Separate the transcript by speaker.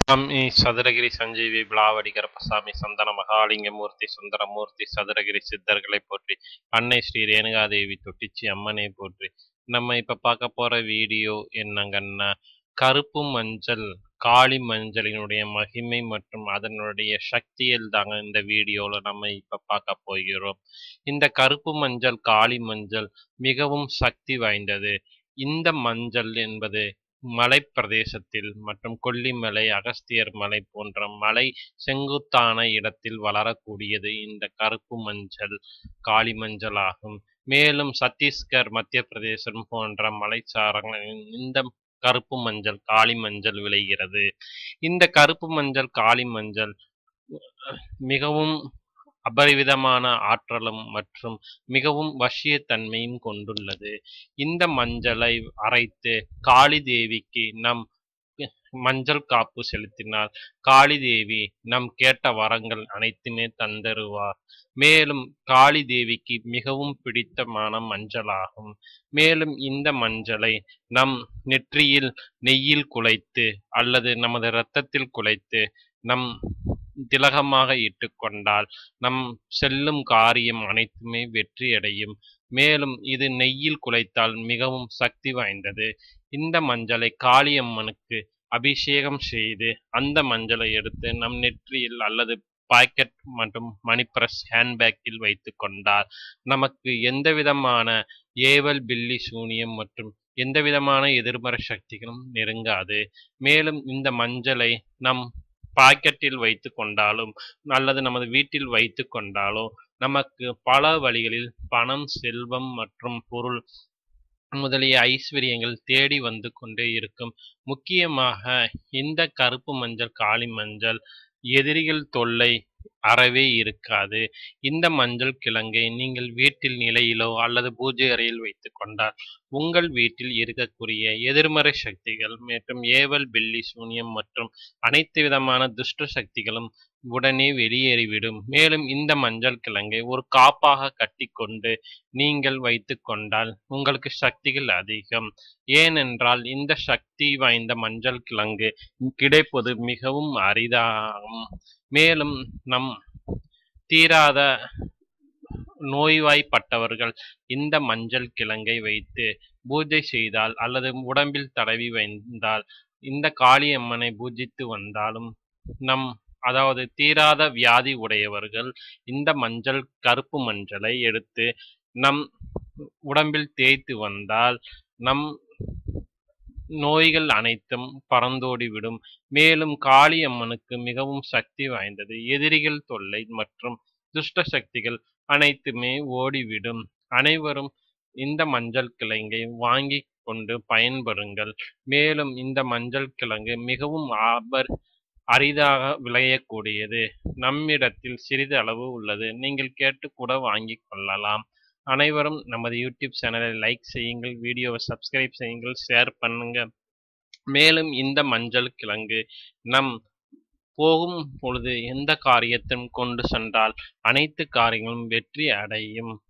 Speaker 1: స్వామి சதுரகிரி சஞ்சீவி விளாவடி கருப்பசாமி சந்தன மகாலிங்கமூர்த்தி சுந்தரமூர்த்தி சதுரகிரி சித்தர்களை போற்றி அன்னை ஸ்ரீ ரேணுகாதேவி தொட்டிச்சி அம்மனை போற்றி நம்ம இப்ப பார்க்க போற வீடியோ என்னங்கன்னா கருப்பு மஞ்சள் காளி மஞ்சளினுடைய மகிமை மற்றும் அதனுடைய சக்தியில் தாங்க இந்த வீடியோல நம்ம இப்ப பார்க்க போகிறோம் இந்த கருப்பு மஞ்சள் காளி மஞ்சள் மிகவும் சக்தி வாய்ந்தது இந்த மஞ்சள் என்பது மலை பிரதேசத்தில் மற்றும் கொல்லிமலை அகஸ்தியர் மலை போன்ற மலை செங்குத்தான இடத்தில் வளரக்கூடியது இந்த கருப்பு மஞ்சள் காளி மஞ்சள் ஆகும் மேலும் சத்தீஸ்கர் மத்திய பிரதேசம் போன்ற மலைச்சாரங்களில் இந்த கருப்பு மஞ்சள் காளி மஞ்சள் விளைகிறது இந்த கருப்பு மஞ்சள் காளி மஞ்சள் மிகவும் அபரிவிதமான ஆற்றலும் மற்றும் மிகவும் வசியத்தன்மையும் கொண்டுள்ளது இந்த மஞ்சளை அரைத்து காளி தேவிக்கு நம் மஞ்சள் காப்பு செலுத்தினால் காளி தேவி நம் கேட்ட வரங்கள் அனைத்துமே தந்தருவார் மேலும் காளி தேவிக்கு மிகவும் பிடித்தமான மஞ்சளாகும் மேலும் இந்த மஞ்சளை நம் நெற்றியில் நெய்யில் குலைத்து அல்லது நமது இரத்தத்தில் குலைத்து நம் திலகமாக இட்டுக்கொண்டால் நம் செல்லும் காரியம் அனைத்துமே வெற்றியடையும் மேலும் இது நெய்யில் குலைத்தால் மிகவும் சக்தி வாய்ந்தது இந்த மஞ்சளை காளியம்மனுக்கு அபிஷேகம் செய்து அந்த மஞ்சளை எடுத்து நம் நெற்றியில் அல்லது பாக்கெட் மற்றும் மணி பிரஸ் ஹேண்ட்பேக்கில் வைத்து கொண்டால் நமக்கு எந்த விதமான ஏவல் பில்லி சூனியம் மற்றும் எந்த விதமான எதிர்மறை சக்திகளும் நெருங்காது மேலும் இந்த மஞ்சளை நம் பாக்கெட்டில் வைத்து கொண்டாலும் அல்லது நமது வீட்டில் வைத்து கொண்டாலோ நமக்கு பல வழிகளில் பணம் செல்வம் மற்றும் பொருள் முதலிய ஐஸ்வர்யங்கள் தேடி வந்து கொண்டே இருக்கும் முக்கியமாக இந்த கருப்பு மஞ்சள் காளி மஞ்சள் எதிரிகள் தொல்லை அறவே இருக்காது இந்த மஞ்சள் கிழங்கை நீங்கள் வீட்டில் நிலையிலோ அல்லது பூஜை அறையில் வைத்து கொண்டால் உங்கள் வீட்டில் இருக்கக்கூடிய எதிர்மறை சக்திகள் மற்றும் ஏவல் பில்லி சூன்யம் மற்றும் அனைத்து விதமான துஷ்ட சக்திகளும் உடனே வெளியேறிவிடும் மேலும் இந்த மஞ்சள் கிழங்கை ஒரு காப்பாக கட்டிக்கொண்டு நீங்கள் வைத்து கொண்டால் உங்களுக்கு சக்திகள் அதிகம் ஏனென்றால் இந்த சக்தி வாய்ந்த மஞ்சள் கிழங்கு கிடைப்பது மிகவும் அரிதாகும் மேலும் நம் தீராத நோய்வாய்ப்பட்டவர்கள் இந்த மஞ்சள் கிழங்கை வைத்து பூஜை செய்தால் அல்லது உடம்பில் தடவி வந்தால் இந்த காளியம்மனை பூஜித்து வந்தாலும் நம் அதாவது தீராத வியாதி உடையவர்கள் இந்த மஞ்சள் கருப்பு மஞ்சளை எடுத்து நம் உடம்பில் தேய்த்து வந்தால் நம் நோய்கள் அனைத்தும் பறந்தோடிவிடும் மேலும் காளியம்மனுக்கு மிகவும் சக்தி வாய்ந்தது எதிரிகள் தொல்லை மற்றும் துஷ்ட சக்திகள் அனைத்துமே ஓடிவிடும் அனைவரும் இந்த மஞ்சள் கிழங்கை வாங்கி கொண்டு பயன்பெறுங்கள் மேலும் இந்த மஞ்சள் கிழங்கு மிகவும் ஆபர் அரிதாக விளையக்கூடியது நம்மிடத்தில் சிறிது அளவு உள்ளது நீங்கள் கேட்டு கூட வாங்கி கொள்ளலாம் அனைவரும் நமது யூடியூப் சேனலை லைக் செய்யுங்கள் வீடியோவை சப்ஸ்கிரைப் செய்யுங்கள் ஷேர் பண்ணுங்க மேலும் இந்த மஞ்சள் கிழங்கு நம் போகும் பொழுது எந்த காரியத்தையும் கொண்டு சென்றால் அனைத்து காரியங்களும் வெற்றி அடையும்